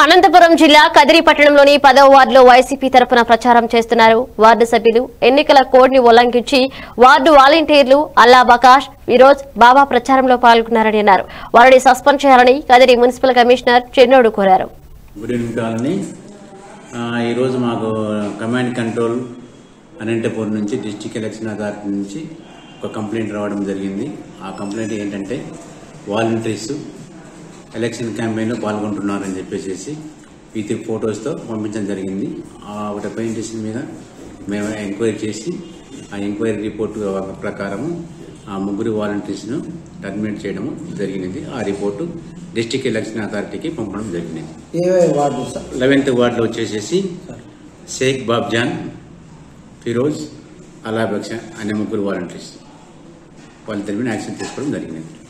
అనంతపురం జిల్లా కదిరి పట్టణంలోని పదవ వార్డులో వైసీపీ తరపున ప్రచారం చేస్తున్నారు వార్డు సభ్యులు ఎన్నికల కోడ్ ని ఉల్లంఘించి వార్డు వాలంటీర్లు అల్లా బకాష్ ఫిరోజ్ బాబా ప్రచారంలో పాల్గొన్నారని అన్నారు వారిని సస్పెండ్ చేయాలని కదిరి మున్సిపల్ కమిషనర్ చెన్నోడు కోరారు గుడ్ ఈవినింగ్ కాలనీ ఆ, ఈరోజు మాకు కమాండ్ కంట్రోల్ అనంతపూర్ నుంచి డిస్టిక్ ఎలక్షన్ అథారిటీ నుంచి ఒక కంప్లైంట్ రావడం జరిగింది ఆ కంప్లైంట్ ఏంటంటే వాలంటీర్స్ ఎలక్షన్ క్యాంపెయిన్లో పాల్గొంటున్నారని చెప్పేసి విత్ ఫొటోస్తో పంపించడం జరిగింది ఆ ఒకటి పెయింటేషన్ మీద మేము ఎంక్వైరీ చేసి ఆ ఎంక్వైరీ రిపోర్ట్ ప్రకారము ఆ ముగ్గురు వాలంటీర్స్ను టర్మినేట్ చేయడం జరిగినది ఆ రిపోర్టు డిస్టిక్ ఎలక్షన్ అథారిటీకి పంపడం జరిగింది ఏ వార్డు సార్ లెవెన్త్ వార్డులో వచ్చేసేసి షేక్ బాబ్జాన్ ఫిరోజ్ అలాబక్ష అనే ముగ్గురు వాలంటీర్స్ వాళ్ళ తెలివిన యాక్షన్ తీసుకోవడం జరిగింది